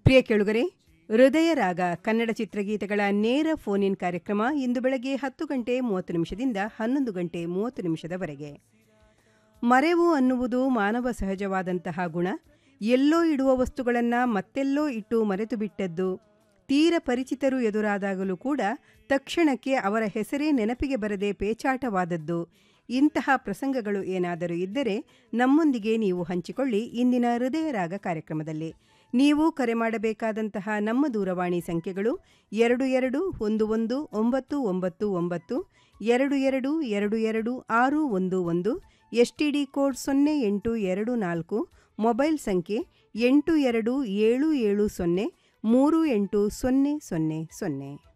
ಪ್ರಿಯ ಕೇಳುಗರೆ ಹೃದಯ ರಾಗ ಕನ್ನಡ ಚಿತ್ರಗೀತೆಗಳ ನೇರ ಫೋನ್ ಇನ್ ಕಾರ್ಯಕ್ರಮ ಇಂದು ಬೆಳಗ್ಗೆ ಹತ್ತು ಗಂಟೆ ಮೂವತ್ತು ನಿಮಿಷದಿಂದ ಹನ್ನೊಂದು ಗಂಟೆ ಮೂವತ್ತು ನಿಮಿಷದವರೆಗೆ ಮರೆವು ಅನ್ನುವುದು ಮಾನವ ಸಹಜವಾದಂತಹ ಗುಣ ಎಲ್ಲೋ ಇಡುವ ವಸ್ತುಗಳನ್ನು ಮತ್ತೆಲ್ಲೋ ಇಟ್ಟು ಮರೆತು ಬಿಟ್ಟದ್ದು ತೀರ ಪರಿಚಿತರು ಎದುರಾದಾಗಲೂ ಕೂಡ ತಕ್ಷಣಕ್ಕೆ ಅವರ ಹೆಸರೇ ನೆನಪಿಗೆ ಬರದೆ ಪೇಚಾಟವಾದದ್ದು ಇಂತಹ ಪ್ರಸಂಗಗಳು ಏನಾದರೂ ಇದ್ದರೆ ನಮ್ಮೊಂದಿಗೆ ನೀವು ಹಂಚಿಕೊಳ್ಳಿ ಇಂದಿನ ಹೃದಯ ರಾಗ ಕಾರ್ಯಕ್ರಮದಲ್ಲಿ ನೀವು ಕರೆ ಮಾಡಬೇಕಾದಂತಹ ನಮ್ಮ ದೂರವಾಣಿ ಸಂಖ್ಯೆಗಳು ಎರಡು ಎರಡು ಒಂದು ಒಂದು ಒಂಬತ್ತು ಒಂಬತ್ತು ಒಂಬತ್ತು ಎರಡು ಎರಡು ಎರಡು ಎರಡು ಆರು ಒಂದು ಒಂದು ಎಸ್ ಟಿ ಡಿ ಕೋಡ್ ಸೊನ್ನೆ ಎಂಟು ಎರಡು ನಾಲ್ಕು ಮೊಬೈಲ್ ಸಂಖ್ಯೆ ಎಂಟು ಎರಡು ಏಳು ಏಳು ಸೊನ್ನೆ ಮೂರು ಎಂಟು ಸೊನ್ನೆ ಸೊನ್ನೆ ಸೊನ್ನೆ